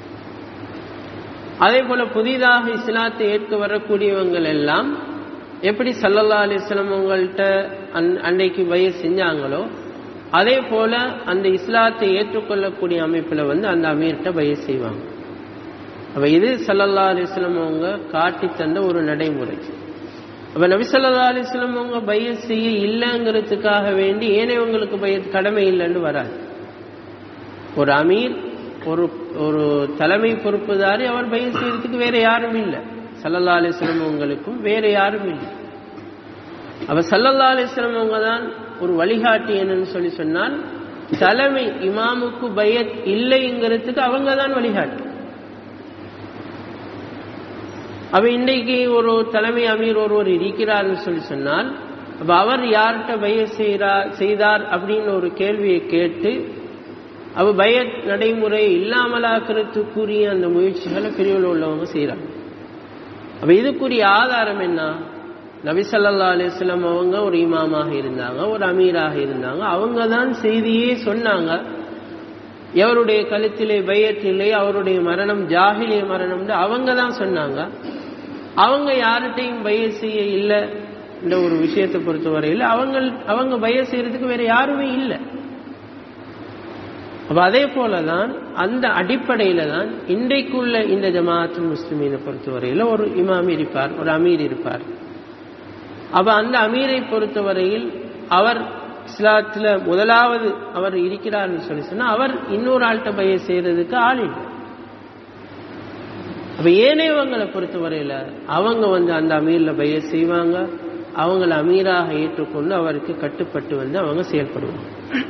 அதே போல புதிதாக இஸ்லாத்தை ஏற்க வரக்கூடியவங்கள் எல்லாம் எப்படி சல்லல்லா அலிஸ்லாம் அவங்கள்ட்ட அன்னைக்கு பய செஞ்சாங்களோ அதே போல அந்த இஸ்லாத்தை ஏற்றுக்கொள்ளக்கூடிய அமைப்புல வந்து அந்த அமீர்கிட்ட பய செய்வாங்க அப்ப இது சல்லல்லா அலிஸ்லாம் அவங்க காட்டி தந்த ஒரு நடைமுறை அப்ப நபிசல்லா அலிஸ்லாம் அவங்க பைய செய்ய இல்லைங்கிறதுக்காக வேண்டி ஏனையவங்களுக்கு பைய கடமை இல்லைன்னு வராது ஒரு அமீர் ஒரு ஒரு தலைமை பொறுப்புதாரி அவர் பைய செய்யறதுக்கு வேற யாரும் இல்லை சல்லல்லா அலிஸ்லாம் அவங்களுக்கும் வேற யாரும் இல்லை அப்ப சல்லல்லா அலிஸ்லாம் அவங்க தான் ஒரு வழிகாட்டி என்னன்னு சொல்லி சொன்னால் தலைமை இமாமுக்கு பயத் இல்லைங்கிறதுக்கு அவங்க தான் வழிகாட்டி அவ இன்றைக்கு ஒரு தலைமை அமீர் ஒருவர் இருக்கிறார்னு சொல்லி சொன்னால் அப்ப அவர் யார்கிட்ட பய செய்கிறார் செய்தார் அப்படின்னு ஒரு கேள்வியை கேட்டு அவ பய நடைமுறை இல்லாமலாக்கிறதுக்குரிய அந்த முயற்சிகளை பிரிவில் உள்ளவங்க செய்கிறாங்க அப்ப இதுக்குரிய ஆதாரம் என்ன நபிசல்லா அலிஸ்லாம் அவங்க ஒரு இமாமாக இருந்தாங்க ஒரு அமீராக இருந்தாங்க அவங்க தான் செய்தியே சொன்னாங்க எவருடைய கழுத்திலே பயத்திலே அவருடைய மரணம் ஜாகிலிய மரணம் அவங்க தான் சொன்னாங்க அவங்க யார்கிட்டையும் பய செய்ய இல்லை இந்த ஒரு விஷயத்தை பொறுத்தவரையில் அவங்க அவங்க பய செய்யறதுக்கு வேற யாருமே இல்லை அப்ப அதே போலதான் அந்த அடிப்படையில தான் இன்றைக்குள்ள இந்த ஜமாத்து முஸ்லிமீனை பொறுத்தவரையில் ஒரு இமாம் இருப்பார் ஒரு அமீர் இருப்பார் அப்ப அந்த அமீரை பொறுத்தவரையில் அவர் இஸ்லாத்துல முதலாவது அவர் இருக்கிறார்னு சொல்லி சொன்னா அவர் இன்னொரு ஆள்கிட்ட பய செய்யறதுக்கு ஆள் இல்லை அப்ப ஏனையவங்களை பொறுத்தவரையில அவங்க வந்து அந்த அமீர்ல பய செய்வாங்க அவங்கள அமீராக ஏற்றுக்கொண்டு அவருக்கு கட்டுப்பட்டு வந்து அவங்க செயல்படுவாங்க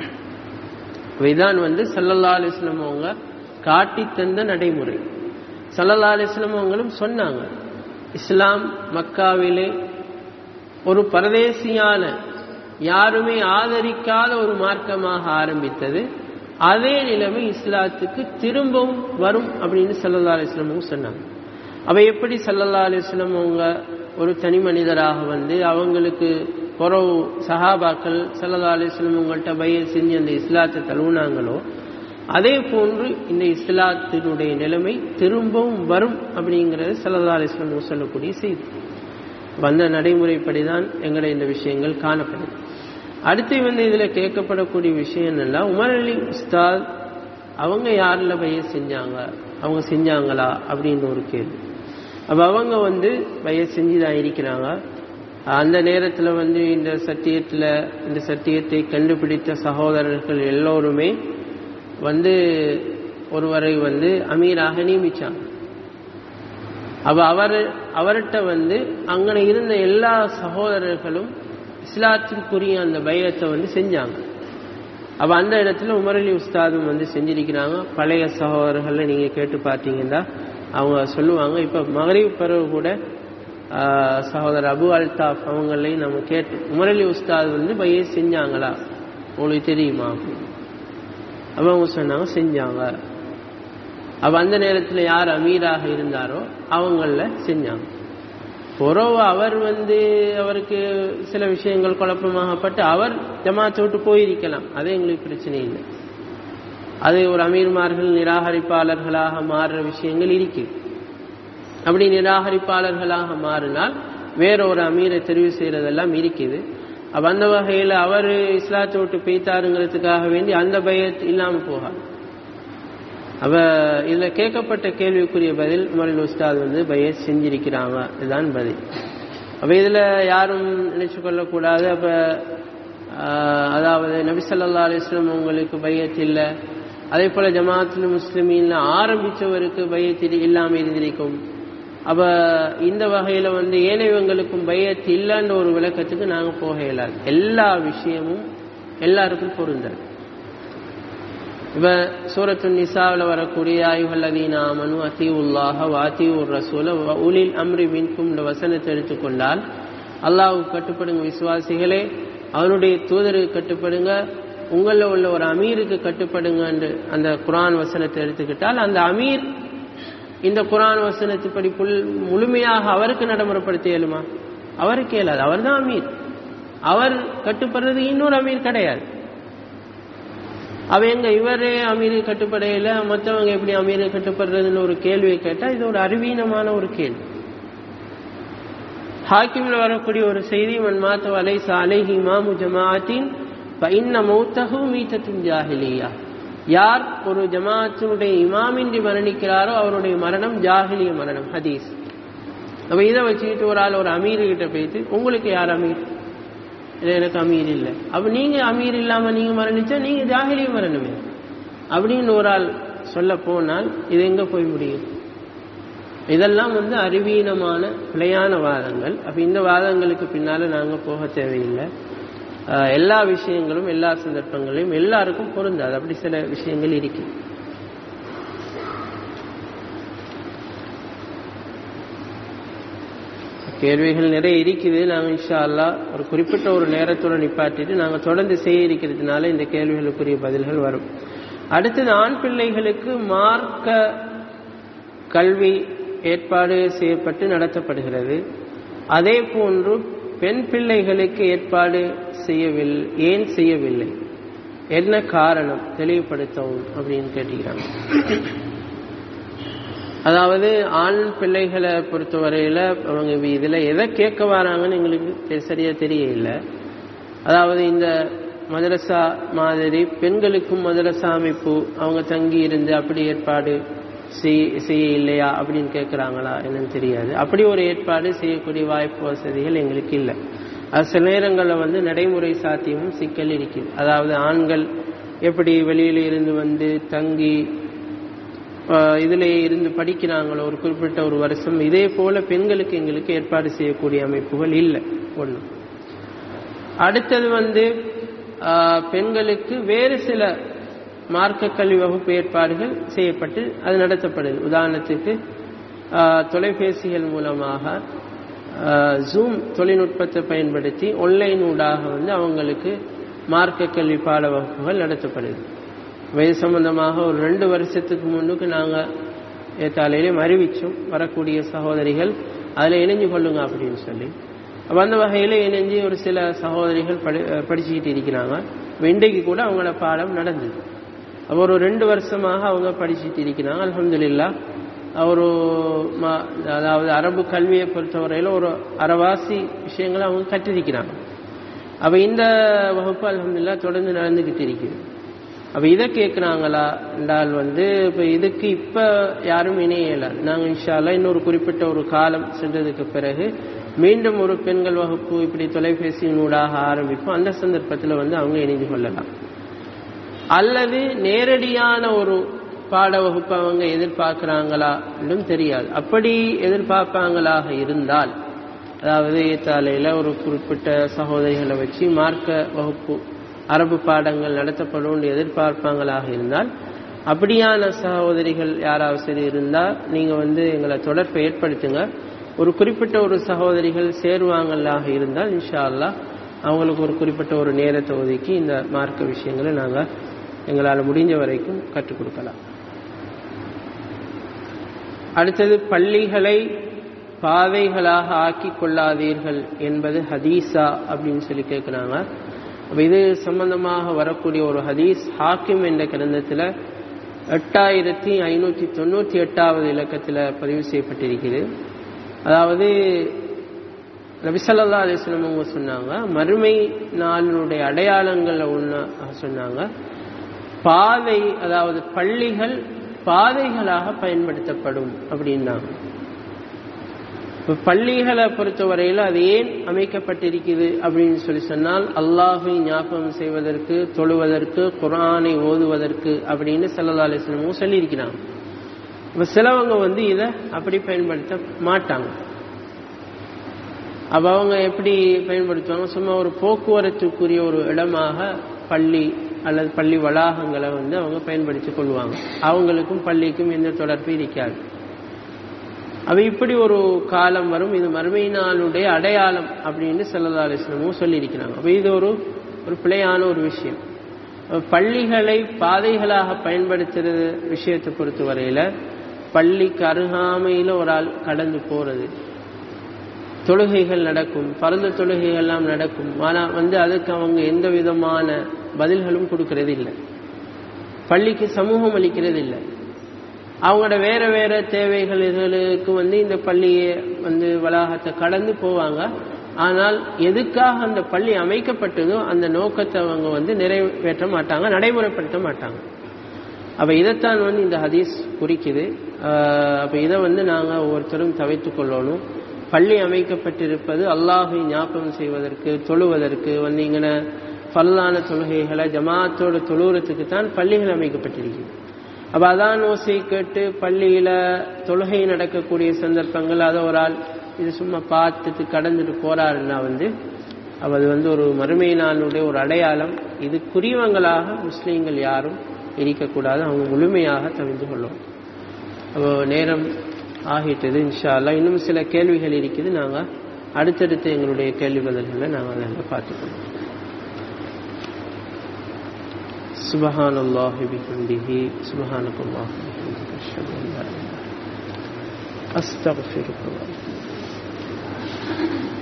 இதான் வந்து சல்லல்லா அலிஸ்லம் அவங்க காட்டி தந்த நடைமுறை சல்லல்லா அலிஸ்லம் அவங்களும் சொன்னாங்க இஸ்லாம் மக்காவிலே ஒரு பரதேசியான யாருமே ஆதரிக்காத ஒரு மார்க்கமாக ஆரம்பித்தது அதே நிலைமை இஸ்லாத்துக்கு திரும்பவும் வரும் அப்படின்னு சல்லல்லா அலிஸ்லமும் சொன்னாங்க அவ எப்படி சல்லல்லா அலிஸ்லம் அவங்க ஒரு தனி மனிதராக வந்து அவங்களுக்கு புறவு சஹாபாக்கள் சல்லல்லா அலிஸ்லம் உங்கள்கிட்ட பய செஞ்சு அந்த இஸ்லாத்தை தழுவுனாங்களோ அதே போன்று இந்த இஸ்லாத்தினுடைய நிலைமை திரும்பவும் வரும் அப்படிங்கிறது சல்லல்லா அலிஸ்லம் சொல்லக்கூடிய செய்தி வந்த நடைமுறைப்படிதான் எங்களை இந்த விஷயங்கள் காணப்படும் அடுத்து வந்து இதுல கேட்கப்படக்கூடிய விஷயம் என்னன்னா உமர் அலி உஸ்தாத் அவங்க யாரில் பைய செஞ்சாங்க அவங்க செஞ்சாங்களா அப்படின்னு ஒரு கேள்வி அப்ப அவங்க வந்து பைய செஞ்சு தான் இருக்கிறாங்க அந்த நேரத்தில் வந்து இந்த சத்தியத்தில் இந்த சத்தியத்தை கண்டுபிடித்த சகோதரர்கள் எல்லோருமே வந்து ஒருவரை வந்து அமீராக நியமிச்சாங்க அப்ப அவர் அவர்கிட்ட வந்து அங்கே இருந்த எல்லா சகோதரர்களும் இஸ்லாத்திற்குரிய அந்த பயத்தை வந்து செஞ்சாங்க அப்ப அந்த இடத்துல உமரலி உஸ்தாதும் வந்து செஞ்சிருக்கிறாங்க பழைய சகோதரர்களை நீங்க கேட்டு பார்த்தீங்கன்னா அவங்க சொல்லுவாங்க இப்ப மகரீப் பிறகு கூட சகோதரர் அபு அல்தாப் அவங்களையும் நம்ம கேட்டு உமரலி உஸ்தாது வந்து பைய செஞ்சாங்களா உங்களுக்கு தெரியுமா அப்ப அவங்க சொன்னாங்க செஞ்சாங்க அப்ப அந்த நேரத்தில் யார் அமீராக இருந்தாரோ அவங்கள செஞ்சாங்க புறவு அவர் வந்து அவருக்கு சில விஷயங்கள் குழப்பமாகப்பட்டு அவர் ஜமாத்தை விட்டு போயிருக்கலாம் அது எங்களுக்கு பிரச்சனை இல்லை அது ஒரு அமீர்மார்கள் நிராகரிப்பாளர்களாக மாறுற விஷயங்கள் இருக்கு அப்படி நிராகரிப்பாளர்களாக மாறினால் வேற ஒரு அமீரை தெரிவு செய்யறதெல்லாம் இருக்குது அப்ப அந்த வகையில் அவர் இஸ்லாத்தை விட்டு பெய்த்தாருங்கிறதுக்காக வேண்டி அந்த பயத் இல்லாம போகாது அவ இதுல கேட்கப்பட்ட கேள்விக்குரிய பதில் உமரில் உஸ்தாத் வந்து பய செஞ்சிருக்கிறாங்க இதுதான் பதில் அப்ப இதுல யாரும் நினைச்சு கொள்ளக்கூடாது அப்ப அதாவது நபிசல்லா அலிஸ்லாம் உங்களுக்கு பையத் இல்லை அதே போல ஜமாத்துல் முஸ்லிமின் ஆரம்பிச்சவருக்கு பையத்தில் இல்லாம இருந்திருக்கும் அப்ப இந்த வகையில வந்து ஏனைவங்களுக்கும் பையத் இல்லைன்ற ஒரு விளக்கத்துக்கு நாங்க போக இயலாது எல்லா விஷயமும் எல்லாருக்கும் பொருந்தது இப்ப சூரத்து நிசாவில் வரக்கூடிய ஆயுகல்லதீன மனு அத்தி உல்லாஹ வாத்தி உர் ரசூல உலில் அம்ரி மின்கும் இந்த வசனத்தை எடுத்துக்கொண்டால் அல்லாஹுக்கு கட்டுப்படுங்க விசுவாசிகளே அவனுடைய தூதருக்கு கட்டுப்படுங்க உங்களில் உள்ள ஒரு அமீருக்கு கட்டுப்படுங்க என்று அந்த குரான் வசனத்தை எடுத்துக்கிட்டால் அந்த அமீர் இந்த குரான் வசனத்துப்படி புல் முழுமையாக அவருக்கு நடைமுறைப்படுத்த இயலுமா அவருக்கு இயலாது அவர் தான் அமீர் அவர் கட்டுப்படுறது இன்னொரு அமீர் கிடையாது அவ எங்க இவரே அமீரு கட்டுப்படையில மற்றவங்க எப்படி அமீரு கட்டுப்படுறதுன்னு ஒரு கேள்வியை கேட்டா இது ஒரு அறிவீனமான ஒரு கேள்வி ஹாக்கிமில் வரக்கூடிய ஒரு செய்தி மன் மாத்த வலை சாலைஹி மாமு ஜமாத்தின் இன்ன மௌத்தகு மீத்தத்தின் ஜாஹிலியா யார் ஒரு ஜமாத்தினுடைய இமாமின்றி மரணிக்கிறாரோ அவருடைய மரணம் ஜாஹிலிய மரணம் ஹதீஸ் அப்ப இதை வச்சுக்கிட்டு ஒரு ஆள் ஒரு அமீர் கிட்ட போயிட்டு உங்களுக்கு யார் அமீர் இல்லை எனக்கு அமீர் இல்லை அப்ப நீங்க அமீர் இல்லாம நீங்க மரணிச்சா நீங்க ஜாகிலிய மரணமே அப்படின்னு ஒரு ஆள் சொல்ல போனால் இது எங்க போய் முடியும் இதெல்லாம் வந்து அறிவீனமான பிழையான வாதங்கள் அப்ப இந்த வாதங்களுக்கு பின்னால நாங்க போக தேவையில்லை எல்லா விஷயங்களும் எல்லா சந்தர்ப்பங்களையும் எல்லாருக்கும் பொருந்தாது அப்படி சில விஷயங்கள் இருக்கு ஓகே கேள்விகள் நிறைய இருக்குது நாங்கள் இன்ஷா அல்லா ஒரு குறிப்பிட்ட ஒரு நேரத்தோட நிப்பாட்டிட்டு நாங்கள் தொடர்ந்து செய்ய இருக்கிறதுனால இந்த கேள்விகளுக்குரிய பதில்கள் வரும் அடுத்தது ஆண் பிள்ளைகளுக்கு மார்க்க கல்வி ஏற்பாடு செய்யப்பட்டு நடத்தப்படுகிறது அதே போன்று பெண் பிள்ளைகளுக்கு ஏற்பாடு செய்யவில்லை ஏன் செய்யவில்லை என்ன காரணம் தெளிவுபடுத்தவும் அப்படின்னு கேட்டுக்கிறாங்க அதாவது ஆண் பிள்ளைகளை பொறுத்தவரையில் அவங்க இதில் எதை கேட்க வராங்கன்னு எங்களுக்கு சரியா தெரியல அதாவது இந்த மதரசா மாதிரி பெண்களுக்கும் மதரசா அமைப்பு அவங்க தங்கி இருந்து அப்படி ஏற்பாடு செய்ய இல்லையா அப்படின்னு கேட்குறாங்களா என்னன்னு தெரியாது அப்படி ஒரு ஏற்பாடு செய்யக்கூடிய வாய்ப்பு வசதிகள் எங்களுக்கு இல்லை அது சில நேரங்களில் வந்து நடைமுறை சாத்தியமும் சிக்கல் இருக்குது அதாவது ஆண்கள் எப்படி வெளியில இருந்து வந்து தங்கி இதில் இருந்து படிக்கிறாங்களோ ஒரு குறிப்பிட்ட ஒரு வருஷம் இதே போல பெண்களுக்கு எங்களுக்கு ஏற்பாடு செய்யக்கூடிய அமைப்புகள் இல்லை ஒன்று அடுத்தது வந்து பெண்களுக்கு வேறு சில மார்க்க கல்வி வகுப்பு ஏற்பாடுகள் செய்யப்பட்டு அது நடத்தப்படுது உதாரணத்துக்கு தொலைபேசிகள் மூலமாக ஜூம் தொழில்நுட்பத்தை பயன்படுத்தி ஒன்லைன் ஊடாக வந்து அவங்களுக்கு மார்க்க கல்வி பாட வகுப்புகள் நடத்தப்படுது வயது சம்பந்தமாக ஒரு ரெண்டு வருஷத்துக்கு முன்னுக்கு நாங்கள் ஏத்தாலையிலையும் அறிவிச்சோம் வரக்கூடிய சகோதரிகள் அதில் இணைஞ்சு கொள்ளுங்க அப்படின்னு சொல்லி அப்போ அந்த வகையில் இணைஞ்சு ஒரு சில சகோதரிகள் படி படிச்சுக்கிட்டு இருக்கிறாங்க இன்றைக்கு கூட அவங்களோட பாடம் நடந்தது அப்போ ஒரு ரெண்டு வருஷமாக அவங்க படிச்சுட்டு இருக்கிறாங்க அலமதுல்லா ஒரு அதாவது அரபு கல்வியை பொறுத்தவரையில் ஒரு அறவாசி விஷயங்களை அவங்க கற்றிருக்கிறாங்க அப்போ இந்த வகுப்பு அலமதுல்லா தொடர்ந்து நடந்துக்கிட்டு இருக்குது அப்போ இதை கேட்குறாங்களா என்றால் வந்து இப்போ இதுக்கு இப்போ யாரும் இணையலை நாங்கள் இன்ஷால்லா இன்னொரு குறிப்பிட்ட ஒரு காலம் சென்றதுக்கு பிறகு மீண்டும் ஒரு பெண்கள் வகுப்பு இப்படி தொலைபேசியினூடாக ஆரம்பிப்போம் அந்த சந்தர்ப்பத்தில் வந்து அவங்க இணைந்து கொள்ளலாம் அல்லது நேரடியான ஒரு பாட வகுப்பு அவங்க எதிர்பார்க்கிறாங்களா என்றும் தெரியாது அப்படி எதிர்பார்ப்பாங்களாக இருந்தால் அதாவது ஏத்தாலையில் ஒரு குறிப்பிட்ட சகோதரிகளை வச்சு மார்க்க வகுப்பு அரபு பாடங்கள் நடத்தப்படும் எதிர்பார்ப்பாங்களாக இருந்தால் அப்படியான சகோதரிகள் யாராவது சரி இருந்தால் நீங்கள் வந்து எங்களை தொடர்பை ஏற்படுத்துங்க ஒரு குறிப்பிட்ட ஒரு சகோதரிகள் சேருவாங்களாக இருந்தால் இன்ஷா அல்லா அவங்களுக்கு ஒரு குறிப்பிட்ட ஒரு நேரத்தை ஒதுக்கி இந்த மார்க்க விஷயங்களை நாங்கள் எங்களால் முடிஞ்ச வரைக்கும் கற்றுக் கொடுக்கலாம் அடுத்தது பள்ளிகளை பாதைகளாக ஆக்கி கொள்ளாதீர்கள் என்பது ஹதீஸா அப்படின்னு சொல்லி கேட்குறாங்க அப்போ இது சம்பந்தமாக வரக்கூடிய ஒரு ஹதீஸ் ஹாக்கிம் என்ற கிரந்தத்தில் எட்டாயிரத்தி ஐநூற்றி தொண்ணூற்றி எட்டாவது இலக்கத்தில் பதிவு செய்யப்பட்டிருக்கிறது அதாவது நபிசல்லா அலிஸ்லம் அவங்க சொன்னாங்க மறுமை நாளினுடைய அடையாளங்கள் ஒன்று சொன்னாங்க பாதை அதாவது பள்ளிகள் பாதைகளாக பயன்படுத்தப்படும் அப்படின்னாங்க இப்போ பள்ளிகளை பொறுத்தவரையில் அது ஏன் அமைக்கப்பட்டிருக்குது அப்படின்னு சொல்லி சொன்னால் அல்லாஹை ஞாபகம் செய்வதற்கு தொழுவதற்கு குரானை ஓதுவதற்கு அப்படின்னு சல்லா அலிஸ்லமும் சொல்லியிருக்கிறாங்க இப்போ சிலவங்க வந்து இதை அப்படி பயன்படுத்த மாட்டாங்க அப்போ அவங்க எப்படி பயன்படுத்துவாங்க சும்மா ஒரு போக்குவரத்துக்குரிய ஒரு இடமாக பள்ளி அல்லது பள்ளி வளாகங்களை வந்து அவங்க பயன்படுத்தி கொள்வாங்க அவங்களுக்கும் பள்ளிக்கும் எந்த தொடர்பு இருக்காது அவ இப்படி ஒரு காலம் வரும் இது மறுமை நாளுடைய அடையாளம் அப்படின்னு செல்லதா அலிஸ்லமும் சொல்லியிருக்கிறாங்க அப்போ இது ஒரு ஒரு பிழையான ஒரு விஷயம் பள்ளிகளை பாதைகளாக பயன்படுத்துறது விஷயத்தை பொறுத்த வரையில பள்ளிக்கு அருகாமையில் ஒரு ஆள் கடந்து போறது தொழுகைகள் நடக்கும் பரந்த தொழுகைகள்லாம் நடக்கும் ஆனால் வந்து அதுக்கு அவங்க எந்த விதமான பதில்களும் கொடுக்கறது இல்லை பள்ளிக்கு சமூகம் அளிக்கிறது இல்லை அவங்களோட வேற வேற தேவைகள் இதுகளுக்கு வந்து இந்த பள்ளியை வந்து வளாகத்தை கடந்து போவாங்க ஆனால் எதுக்காக அந்த பள்ளி அமைக்கப்பட்டதோ அந்த நோக்கத்தை அவங்க வந்து நிறைவேற்ற மாட்டாங்க நடைமுறைப்படுத்த மாட்டாங்க அப்ப இதைத்தான் வந்து இந்த ஹதீஸ் குறிக்குது அப்ப இதை வந்து நாங்கள் ஒவ்வொருத்தரும் தவிர்த்து கொள்ளணும் பள்ளி அமைக்கப்பட்டிருப்பது அல்லாஹை ஞாபகம் செய்வதற்கு தொழுவதற்கு வந்து இங்கே பல்லான தொழுகைகளை ஜமாத்தோட தொழுகிறதுக்கு தான் பள்ளிகள் அமைக்கப்பட்டிருக்கிறது அப்போ அதான் ஓசை கேட்டு பள்ளியில் தொழுகை நடக்கக்கூடிய சந்தர்ப்பங்கள் அதை ஒரு ஆள் இது சும்மா பார்த்துட்டு கடந்துட்டு போறாருன்னா வந்து அது வந்து ஒரு மறுமை நாளுடைய ஒரு அடையாளம் இதுக்குரியவங்களாக முஸ்லீம்கள் யாரும் இருக்கக்கூடாது அவங்க முழுமையாக தவிர்த்து கொள்ளும் அப்போ நேரம் ஆகிட்டது இன்ஷா அல்லா இன்னும் சில கேள்விகள் இருக்குது நாங்கள் அடுத்தடுத்து எங்களுடைய கேள்வி பதில்களை நாங்கள் அதில் பார்த்துக்கணும் سبحان الله بحمده سبحانك الله وبحمدك أشهد أن لا إله إلا أنت أستغفرك وأتوب إليك